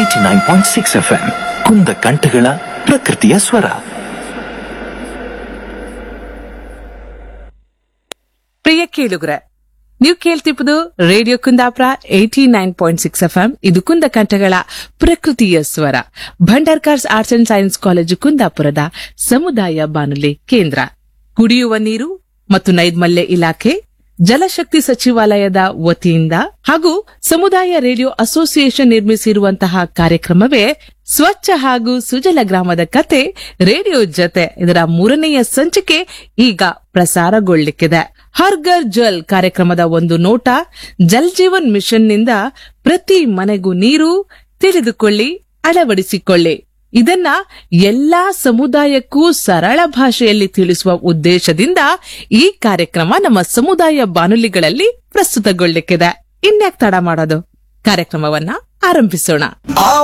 eighty nine point six F M ಕುಂದ ಕಂಠಗಳ ಪ್ರಕೃತಿಯ ಸ್ವರ ಪ್ರಿಯ ಕೇಳುಗ್ರೆ ನೀವು ಕೇಳ್ತಿಪ್ಪದು radio Kundapura eighty nine point six F M ಇದು ಕುಂದ ಕಂಠಗಳ ಪ್ರಕೃತಿಯ ಸ್ವರ Bhandarkars arts and science college ಕುಂದಾಪುರದ ಸಮುದಾಯ ಬಾನುಲಿ ಕೇಂದ್ರ ಕುಡಿಯುವ ನೀರು ಮತ್ತು ನೈರ್ಮಲ್ಯ ಇಲಾಖೆ ಜಲಶಕ್ತಿ ಸಚಿವಾಲಯದ ವತಿಯಿಂದ ಹಾಗೂ ಸಮುದಾಯ ರೇಡಿಯೋ ಅಸೋಸಿಯೇಷನ್ ನಿರ್ಮಿಸಿರುವಂತಹ ಕಾರ್ಯಕ್ರಮವೇ ಸ್ವಚ್ಛ ಹಾಗೂ ಸುಜಲ ಗ್ರಾಮದ ಕತೆ ರೇಡಿಯೋ ಜೊತೆ ಇದರ ಮೂರನೆಯ ಸಂಚಿಕೆ ಈಗ ಪ್ರಸಾರಗೊಳ್ಳಿಕ್ಕಿದೆ ಹರ್ಗರ್ ಜಲ್ ಕಾರ್ಯಕ್ರಮದ ಒಂದು ನೋಟ ಜಲ್ ಜೀವನ್ ಮಿಷನ್ ನಿಂದ ಪ್ರತಿ ಮನೆಗೂ ನೀರು ತಿಳಿದುಕೊಳ್ಳಿ ಅಳವಡಿಸಿಕೊಳ್ಳಿ ಇದನ್ನ ಎಲ್ಲಾ ಸಮುದಾಯಕ್ಕೂ ಸರಳ ಭಾಷೆಯಲ್ಲಿ ತಿಳಿಸುವ ಉದ್ದೇಶದಿಂದ ಈ ಕಾರ್ಯಕ್ರಮ ನಮ್ಮ ಸಮುದಾಯ ಬಾನುಲಿಗಳಲ್ಲಿ ಪ್ರಸ್ತುತಗೊಳ್ಳಿಕ್ಕಿದೆ ಇನ್ಯಾಕ್ ತಡ ಮಾಡೋದು ಕಾರ್ಯಕ್ರಮವನ್ನ ಆರಂಭಿಸೋಣ